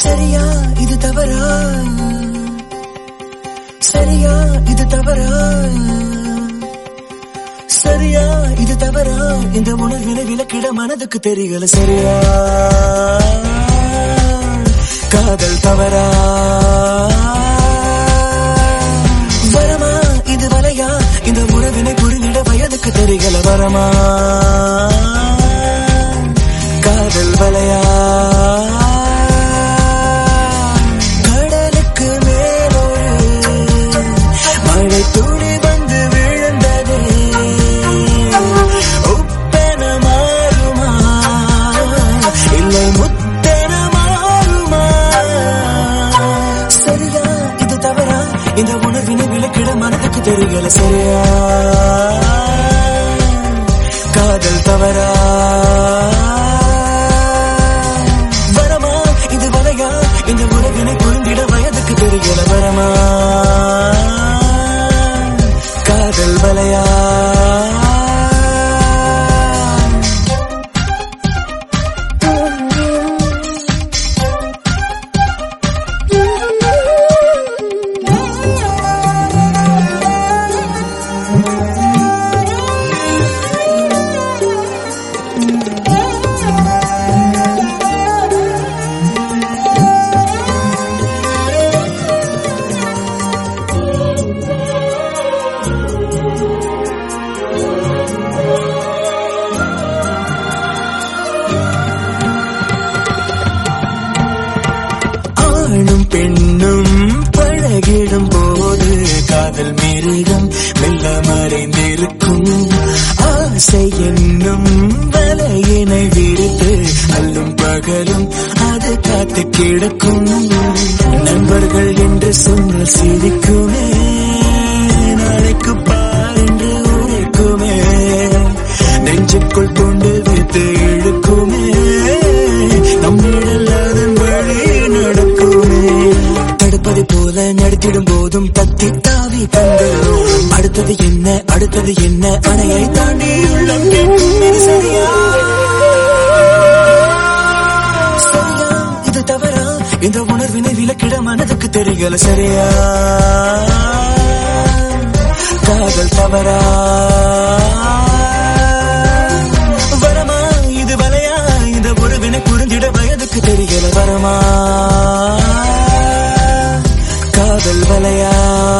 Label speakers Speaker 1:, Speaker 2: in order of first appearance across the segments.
Speaker 1: சரியா இது தவறா சரியா இது தவறா சரியா இது தவறா இந்த உணர்வினை விளக்கிட மனதுக்கு தெரியல சரியா காதல் தவறா வரமா இது வலையா இந்த உறவினை புரிந்திட வயதுக்கு தெரியல வரமா காதல் வலையா கடலுக்கு மேலொரு மழை துளி வந்து விழுந்தது உப்பென மாறுமா இல்லை முத்தென மாறுமா சரியா இது தவறா இந்த உணர்வினை விளக்கிட மனதுக்கு தெரியல சரியா காதல் தவறா வரமா இது வலையா இந்த உறவினை புரிந்திட வயதுக்கு தெரியல வரமா காதல் வலையா ஆணும் பெண்ணும் பழகிடும் போது காதல் மிருகம் மெல்ல மறைந்திருக்கும் ஆசை என்னும் வலையினை விரித்து அல்லும் பகலும் அது காத்து கிடக்கும் நண்பர்கள் என்று சொன்ன சிரிக்குமே நாளைக்கு பார் என்று உரைக்குமே நெஞ்சுக்குள் கொண்டு வைத்து இழுக்குமே நம்மிடல் அதன் வழி நடக்குமே தடுப்பதை போல நடித்திடும் போதும் தத்தி தாவி கண்டு அடுத்தது என்ன அடுத்தது என்ன அணையை தாண்டி உள்ளம் கேட்கும் இது சரியா சரியா இது தவறா இந்த உணர்வினை விலக்கிட மனதுக்கு தெரியல சரியா காதல் தவறா வரமா இது வலையா இந்த உறவினை புரிந்திட வயதுக்கு தெரியல வரமா காதல் வலையா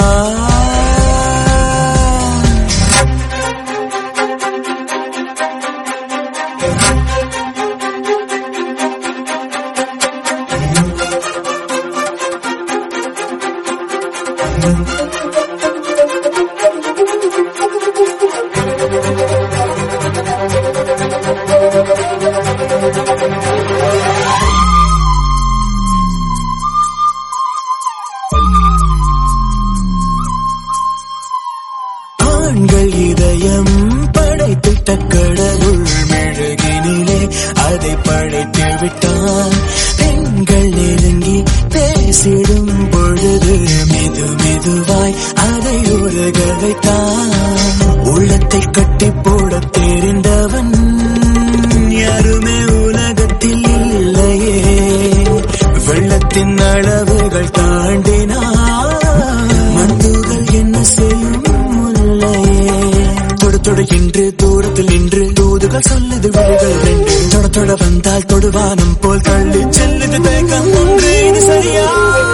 Speaker 1: ஆண்கள் இதயம் படைத்திட்ட கடவுள் மெழுகினிலே அதை படைத்து விட்டான் பெண்கள் நெருங்கி பேசிடும் பொழுது மெது மெதுவாய் அதை உருக வைத்தான் உள்ளத்தை கட்டி போட தெரிந்தவன் யாருமே உலகத்தில் இல்லையே வெள்ளத்தின் அளவுகள் தாண்டினான் மண்ணுகள் என்ன செய்யும் முல்லையே தொடு தொடு என்று தூரத்தில் நின்று தூதுகள் சொல்லுது விழிகள் ரெண்டு தொட தொட வந்தால் தொடுவானம் போல் தள்ளி செல்லுது தேக்கம் ஒன்று இது சரியா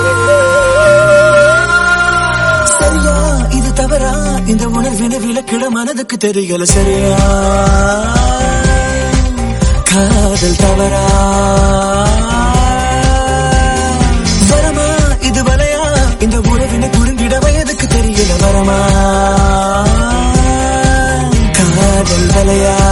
Speaker 1: சரியா இது தவறா இந்த உணர்வினை விளக்கிட மனதுக்கு தெரியல சரியா காதல் தவறா வரமா இது வலையா இந்த உறவினை புரிந்திட வயதுக்கு தெரியல வரமா காதல் வலையா